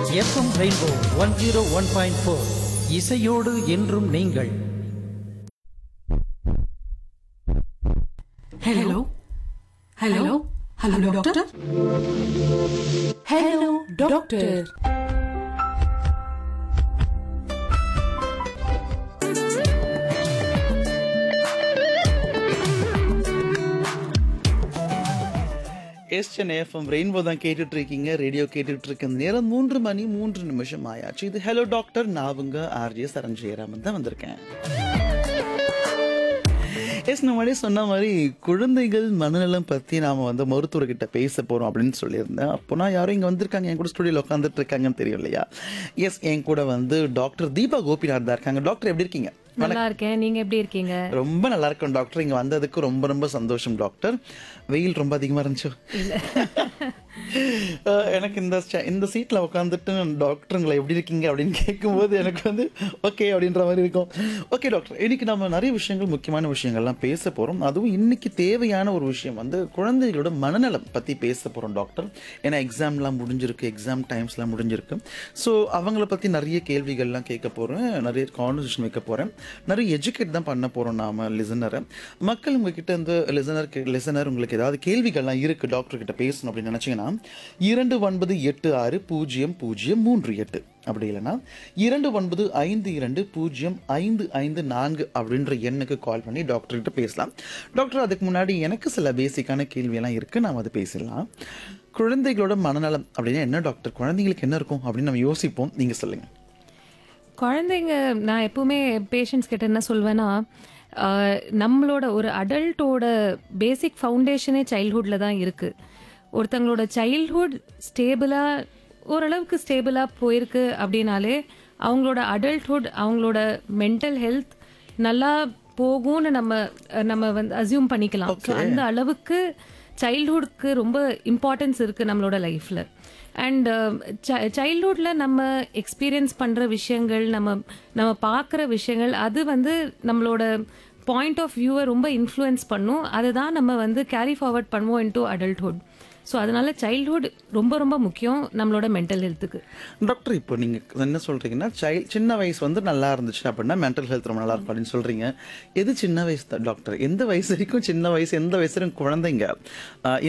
FM rainbow one zero one point four இசையோடு என்றும் நீங்கள் hello hello hello doctor hello doctor எஸ்டன் FM rainbow தான் கேட்டுட்டு இருக்கீங்க ரேடியோ கேட்டுட்டு இருக்க நேரம் மூன்று மணி மூன்று நிமிஷம் ஆயாச்சு இது ஹலோ டாக்டர் நான் உங்க ஆர்ஜே சரண் ஜெயராமன் தான் வந்திருக்கேன் எஸ் நம்ம முன்னாடியே சொன்ன மாதிரி குழந்தைகள் மனநலம் பத்தி நாம வந்து மருத்துவர்கிட்ட பேச போறோம் அப்படின்னு சொல்லியிருந்தேன் அப்போனா யாரும் இங்க வந்திருக்காங்க என் கூட ஸ்டுடியோல உட்காந்துட்டு இருக்காங்கன்னு தெரியும் இல்லையா எஸ் என் கூட வந்து டாக்டர் தீபா கோபிநாத் தான் இருக்காங்க டாக்டர் எப்படி இருக்கீங்க நல்லா இருக்கேன் நீங்க எப்படி இருக்கீங்க ரொம்ப நல்லா இருக்கும் டாக்டர் இங்க வந்ததுக்கு ரொம்ப ரொம்ப சந்தோஷம் டாக்டர் வெயில் ரொம்ப அதிகமா இருந்துச்சு அஹ் எனக்கு இந்த ச- இந்த சீட்ல உட்காந்துட்டு டாக்டருங்களை எப்படி இருக்கீங்க அப்படின்னு கேட்கும்போது எனக்கு வந்து ஓகே அப்படின்ற மாதிரி இருக்கும் ஓகே டாக்டர் இன்னைக்கு நம்ம நிறைய விஷயங்கள் முக்கியமான விஷயங்கள்லாம் பேச போறோம் அதுவும் இன்னைக்கு தேவையான ஒரு விஷயம் வந்து குழந்தைகளோட மனநலம் பத்தி பேச போறோம் டாக்டர் ஏன்னா எக்ஸாம்லாம் முடிஞ்சிருக்கு எக்ஸாம் டைம்ஸ்லாம் முடிஞ்சிருக்கு ஸோ அவங்கள பத்தி நிறைய கேள்விகள்லாம் கேட்க போறேன் நிறைய கான்வர்சேஷன் வைக்க போறேன் நிறைய எஜுகேட் தான் பண்ண போறோம் நாம லிசனரை மக்கள் உங்ககிட்ட இருந்து லிசனர் லிசனர் உங்களுக்கு ஏதாவது கேள்விகள்லாம் இருக்கு டாக்டர் கிட்ட பேசணும் அப்படின்னு நினைச்சீங்கன்னா இரண்டு ஒன்பது எட்டு ஆறு பூஜ்ஜியம் பூஜ்ஜியம் மூன்று எட்டு அப்படி இல்லைன்னா இரண்டு ஒன்பது ஐந்து இரண்டு பூஜ்ஜியம் ஐந்து ஐந்து நான்கு அப்படின்ற எண்ணுக்கு கால் பண்ணி டாக்டர் கிட்ட பேசலாம் டாக்டர் அதுக்கு முன்னாடி எனக்கு சில பேசிக்கான கேள்வியெல்லாம் இருக்கு நாம் அதை பேசலாம் குழந்தைகளோட மனநலம் அப்படின்னா என்ன டாக்டர் குழந்தைங்களுக்கு என்ன இருக்கும் அப்படின்னு நம்ம யோசிப்போம் நீங்க சொல்லுங்க குழந்தைங்க நான் எப்பவுமே பேஷண்ட்ஸ் கிட்ட என்ன சொல்வேன்னா ஆஹ், நம்மளோட ஒரு அடல்ட்டோட பேசிக் ஃபவுண்டேஷனே சைல்ட்ஹுட்ல தான் இருக்கு ஒருத்தங்களோட சைல்ட்ஹுட் ஸ்டேபிளா ஓரளவுக்கு ஸ்டேபிளா போயிருக்கு அப்படின்னாலே அவங்களோட அடல்ட்ஹுட் அவங்களோட மென்டல் ஹெல்த் நல்லா போகும்னு நம்ம நம்ம வந்து அசியூம் பண்ணிக்கலாம் So, அந்த அளவுக்கு சைல்ட்ஹுட்க்கு ரொம்ப இம்பார்ட்டன்ஸ் இருக்கு நம்மளோட லைஃப்ல அண்ட் சைல்ட்ஹுட்ல நம்ம எக்ஸ்பீரியன்ஸ் பண்ற விஷயங்கள் நம்ம நம்ம பார்க்குற விஷயங்கள் அது வந்து நம்மளோட பாயிண்ட் ஆஃப் வியூவை ரொம்ப இன்ஃப்ளூயன்ஸ் பண்ணும் அதை தான் நம்ம வந்து கேரி ஃபார்வர்ட் பண்ணுவோம் இன்டூ அடல்ட்ஹுட் ஸோ அதனால சைல்ட்ஹுட் ரொம்ப ரொம்ப முக்கியம் நம்மளோட மென்டல் ஹெல்த்துக்கு டாக்டர் இப்போ நீங்க என்ன சொல்றீங்கன்னா சைல்ட் சின்ன வயசு வந்து நல்லா இருந்துச்சு அப்படின்னா மென்டல் ஹெல்த் ரொம்ப நல்லா இருக்கும் அப்படின்னு சொல்றீங்க எது சின்ன வயசு தான் டாக்டர் எந்த வயசு வரைக்கும் சின்ன வயசு எந்த வயசு வரைக்கும் குழந்தைங்க ஆஹ்